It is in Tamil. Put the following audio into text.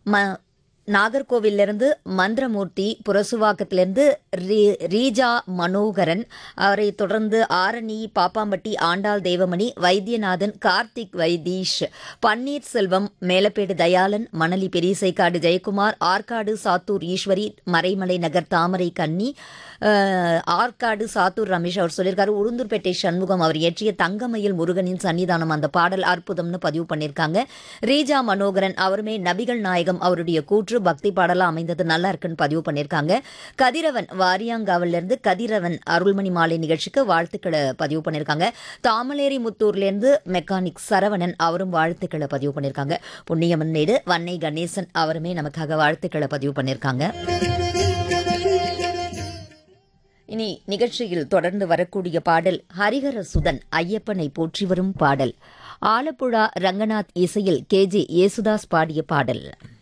ம நாகர்கோவிலிருந்து மந்திரமூர்த்தி புரசுவாக்கத்திலிருந்து ரீ- ரீஜா மனோகரன் அவரை தொடர்ந்து ஆரணி பாப்பாம்பட்டி ஆண்டாள் தேவமணி வைத்தியநாதன் கார்த்திக் வைதீஷ் பன்னீர்செல்வம் மேலப்பேடு தயாளன் மணலி பெரியசைக்காடு ஜெயக்குமார் ஆற்காடு சாத்தூர் ஈஸ்வரி மறைமலை நகர் தாமரை கன்னி அஹ், ஆற்காடு சாத்தூர் ரமேஷ் அவர் சொல்லியிருக்காரு உளுந்தூர்பேட்டை சண்முகம் அவர் இயற்றிய தங்கமயில் முருகனின் சன்னிதானம் அந்த பாடல் அற்புதம்னு பதிவு பண்ணியிருக்காங்க ரீஜா மனோகரன் அவருமே நபிகள் நாயகம் அவருடைய கூற்று பக்தி பாடலா அமைந்தது நல்லா இருக்குன்னு பதிவு பண்ணியிருக்காங்க கதிரவன் வாரியாங்காவில இருந்து கதிரவன் அருள்மணி மாலை நிகழ்ச்சிக்கு வாழ்த்துக்களை பதிவு பண்ணியிருக்காங்க தாமலேரி முத்தூர்லேருந்து மெக்கானிக் சரவணன் அவரும் வாழ்த்துக்களை பதிவு பண்ணியிருக்காங்க புண்ணியமன் மேடு வன்னை கணேசன் அவருமே நமக்காக வாழ்த்துக்களை பதிவு பண்ணியிருக்காங்க இனி நிகழ்ச்சியில் தொடர்ந்து வரக்கூடிய பாடல் ஹரிஹர சுதன் ஐயப்பனை போற்றி வரும் பாடல் ஆலப்புழா ரங்கநாத் இசையில் கேஜே யேசுதாஸ் பாடிய பாடல்